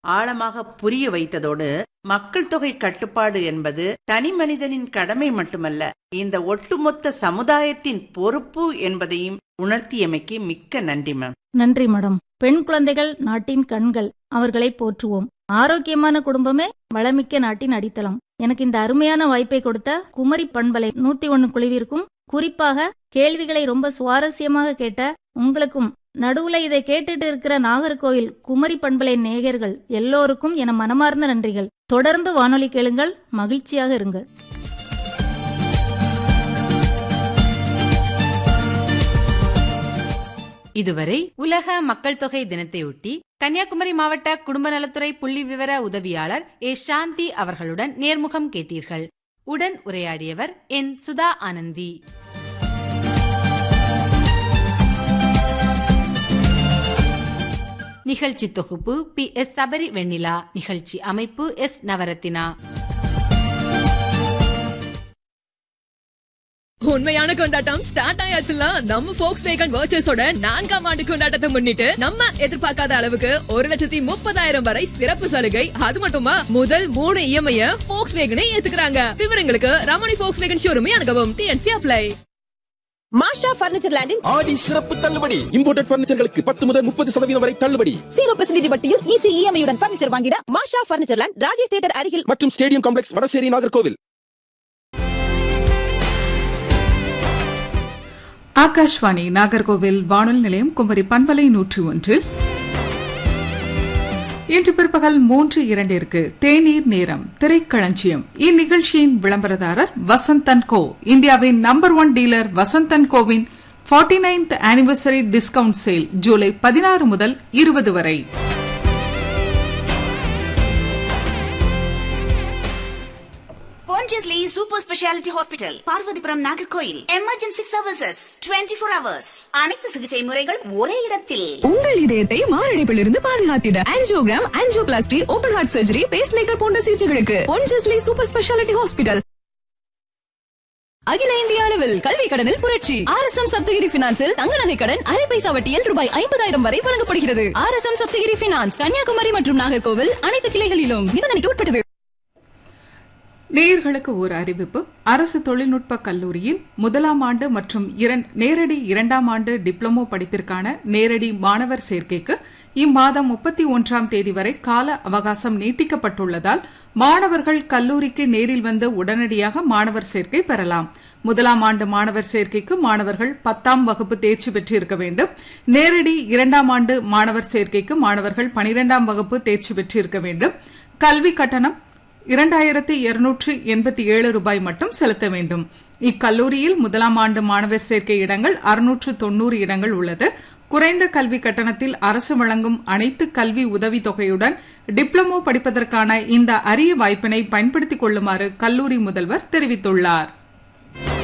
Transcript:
ஆழமாக புரிய வைத்ததோடு மக்கள் தொகை கட்டுப்பாடு என்பது தனி மனிதனின் கடமை மட்டுமல்ல இந்த ஒட்டுமொத்த சமுதாயத்தின் பொறுப்பு என்பதையும் உணர்த்தியமைக்கு மிக்க நன்றி மேம் நன்றி மேடம் பெண் குழந்தைகள் நாட்டின் கண்கள் அவர்களை போற்றுவோம் ஆரோக்கியமான குடும்பமே வளமிக்க நாட்டின் அடித்தளம் எனக்கு இந்த அருமையான வாய்ப்பை கொடுத்த குமரி பண்பலை நூத்தி ஒன்னு குழுவிற்கும் குறிப்பாக கேள்விகளை ரொம்ப சுவாரஸ்யமாக கேட்ட உங்களுக்கும் நடுவுல இதை கேட்டுட்டு இருக்கிற நாகர்கோவில் குமரி பண்பலை நேயர்கள் எல்லோருக்கும் என மனமார்ந்த நன்றிகள் தொடர்ந்து வானொலி கேளுங்கள் மகிழ்ச்சியாக இருங்கள் இதுவரை உலக மக்கள் தொகை தினத்தையொட்டி கன்னியாகுமரி மாவட்ட குடும்ப நலத்துறை புள்ளி விவர உதவியாளர் ஏ சாந்தி அவர்களுடன் நேர்முகம் கேட்டீர்கள் உடன் உரையாடியவர் என் சுதா ஆனந்தி நிகழ்ச்சி தொகுப்பு பி எஸ் சபரி வெண்ணிலா நிகழ்ச்சி அமைப்பு எஸ் நவரத்தினா உண்மையான கொண்டாட்டம் ஸ்டார்ட் ஆயாச்சுல நம்ம ஃபோக்ஸ் வேகன் வர்ச்சஸோட நான்காம் ஆண்டு கொண்டாட்டத்தை முன்னிட்டு நம்ம எதிர்பார்க்காத அளவுக்கு ஒரு லட்சத்தி முப்பதாயிரம் வரை சிறப்பு சலுகை அது மட்டுமா முதல் மூணு இஎம்ஐ ஃபோக்ஸ் வேகனை ஏத்துக்கிறாங்க விவரங்களுக்கு ரமணி ஃபோக்ஸ் வேகன் ஷோரூமே அணுகவும் டிஎன்சி அப்ளை மாஷா பர்னிச்சர் லேண்டின் ஆடி சிறப்பு தள்ளுபடி இம்போர்ட்டட் பர்னிச்சர்களுக்கு பத்து முதல் முப்பது சதவீதம் வரை தள்ளுபடி ஜீரோ பர்சன்டேஜ் வட்டியில் ஈஸி இஎம்ஐயுடன் பர்னிச்சர் வாங்கிட Masha furniture land Rajesh theatre அருகில் மற்றும் ஸ்டேடியம் காம்ப்ளெக்ஸ் வடசேரி நாகர்கோவில் ஆகாஷ்வாணி நாகர்கோவில் வானொலி நிலையம் குமரி பண்பலை நூற்றி ஒன்றில் இன்று பிற்பகல் மூன்று இரண்டிற்கு தேநீர் நேரம் திரைக்களஞ்சியம் இந்நிகழ்ச்சியின் விளம்பரதாரர் வசந்தன் கோ இந்தியாவின் நம்பர் ஒன் டீலர் வசந்தன் கோவின் forty ninth anniversary discount sale July பதினாறு முதல் இருபது வரை Pondicherry Super Speciality Hospital, Parvathipuram Nagercoil emergency services 24 four hours அனைத்து சிகிச்சை முறைகள் ஒரே இடத்தில் உங்கள் இதயத்தை மாரடைப்பிலிருந்து பாதுகாத்திட angiogram angioplasty open heart surgery pacemaker போன்ற சிகிச்சைகளுக்கு பொன்ஜஸ்லி சூப்பர் ஸ்பெஷாலிட்டி ஹாஸ்பிட்டல் அகில இந்திய அளவில் கல்வி கடனில் புரட்சி ஆர் எஸ் எம் சப்தகிரி பினான்சில் தங்க நகை கடன் அரை பைசா வட்டியில் ரூபாய் ஐம்பதாயிரம் வரை வழங்கப்படுகிறது R S M Sapthagiri finance Kanyakumari மற்றும் நாகர்கோவில் அனைத்து கிளைகளிலும் நிபந்தனைக்கு உட்பட்டது நேயர்களுக்கு ஒரு அறிவிப்பு அரசு தொழில்நுட்ப கல்லூரியில் முதலாம் ஆண்டு மற்றும் நேரடி இரண்டாம் ஆண்டு டிப்ளமோ படிப்பிற்கான நேரடி மாணவர் சேர்க்கைக்கு இம்மாதம் முப்பத்தி ஒன்றாம் தேதி வரை கால அவகாசம் நீட்டிக்கப்பட்டுள்ளதால் மாணவர்கள் கல்லூரிக்கு நேரில் வந்து உடனடியாக மாணவர் சேர்க்கை பெறலாம் முதலாம் ஆண்டு மாணவர் சேர்க்கைக்கு மாணவர்கள் பத்தாம் வகுப்பு தேர்ச்சி பெற்றிருக்க வேண்டும் நேரடி இரண்டாம் ஆண்டு மாணவர் சேர்க்கைக்கு மாணவர்கள் பனிரெண்டாம் வகுப்பு தேர்ச்சி பெற்றிருக்க வேண்டும் கல்வி கட்டணம் இரண்டாயிரத்தி இருநூற்று எண்பத்தி ஏழு ரூபாய் மட்டும் செலுத்த வேண்டும் இக்கல்லூரியில் முதலாம் ஆண்டு மாணவர் சேர்க்கை இடங்கள் அறுநூற்று தொன்னூறு இடங்கள் உள்ளது குறைந்த கல்வி கட்டணத்தில் அரசு வழங்கும் அனைத்து கல்வி உதவித் தொகையுடன் டிப்ளமோ படிப்பதற்கான இந்த அரிய வாய்ப்பினை பயன்படுத்திக் கொள்ளுமாறு கல்லூரி முதல்வர் தெரிவித்துள்ளாா்